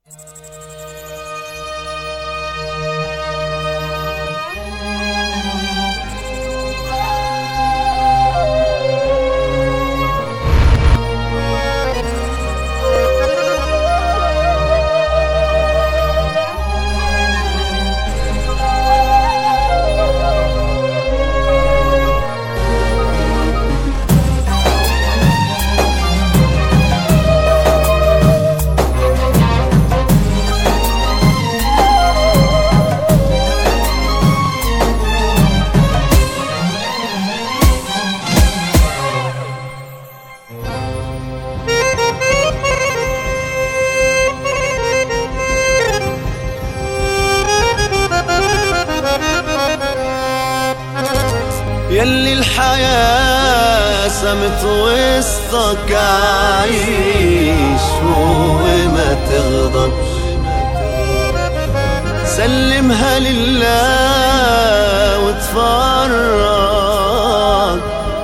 يلي الحياة سمت وسطك عيش وما تغضبش سلمها لله وتفرج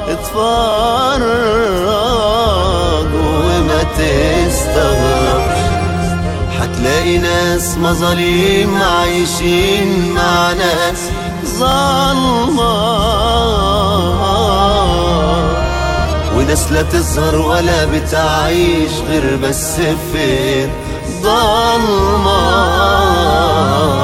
اتفرج وما تستغربش حتلاقي ناس مظاليم عايشين مع ناس ظلمة وناس لا تظهر ولا بتعيش غير بس في ضلمة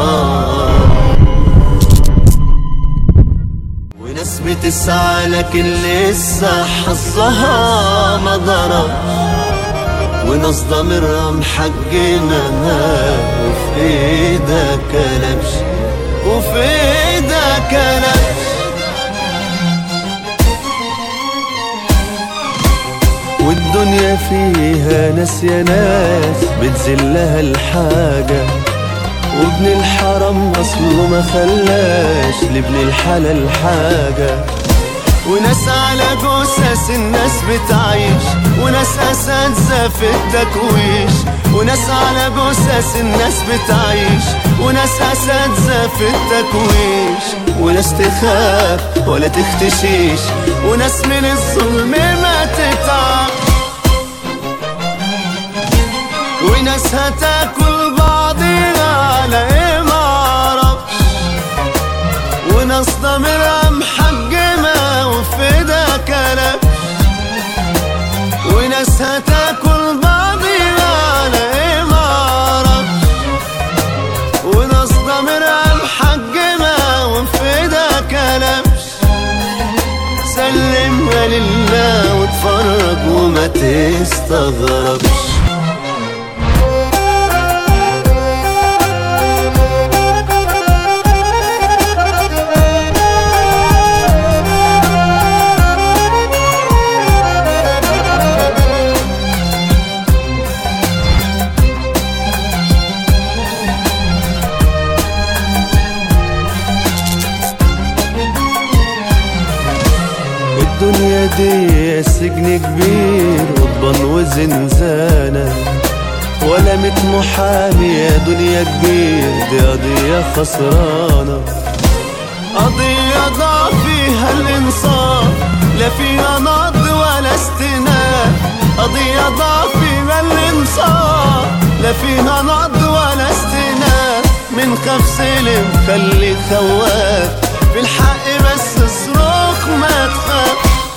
وناس بتسعى لكن لسه حظها ما ضربش وناس ضميرها محجمها وفي ايدها كلبش وفي ايدها كلبش والدنيا فيها ناس يا ناس بتذلها الحاجة وابن الحرام اصله ما خلاش لابن الحلال حاجة وناس على جثث الناس بتعيش وناس اساتذه في التكويش وناس على جثث الناس بتعيش وناس اساتذه في التكويش وناس تخاف ولا تختشيش وناس من الظلم ما تتعب وناس هتاكل بعضيها على ايه معرفش وناس ضميرها محجمة وفي ايدها كلبش وناس هتاكل بعضيها على ايه معرفش وناس ضميرها محجمة وفي ايدها كلبش سلمها لله واتفرج وما تستغربش الدنيا دي سجن كبير قضبان وزنزانة ولا ميت محامي يا دنيا كبير دي قضية خسرانة قضية ضاع فيها الإنصاف لا فيها نقد ولا استئناف قضية ضاع فيها الإنصاف لا فيها نقد ولا استئناف من خاف سلم خلي خواف في الحق بس صراخ ما تخاف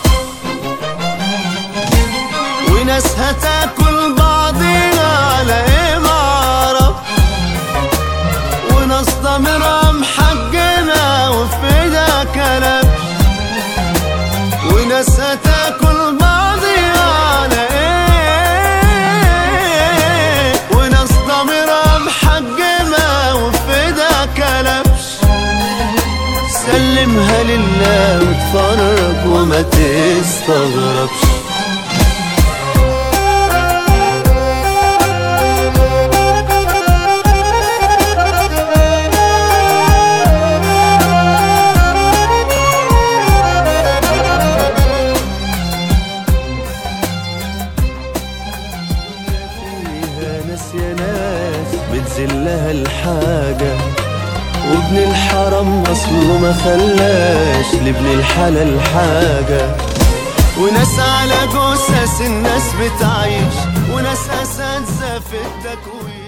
وناس هتاكل بعضيها على ايه معرف وناس ضميرها محجمة وفي ايدها كلبش وناس هتاكل بعضيها على ايه وناس ضميرها محجمة وفي ايدها كلبش سلمها لله واتفرج وما تستغربش فيها ناس يا ناس بتذلها الحاجة وابن الحرام اصله ما خلاش لابن الحلال حاجة وناس على جثث الناس بتعيش وناس اساتذه في التكوين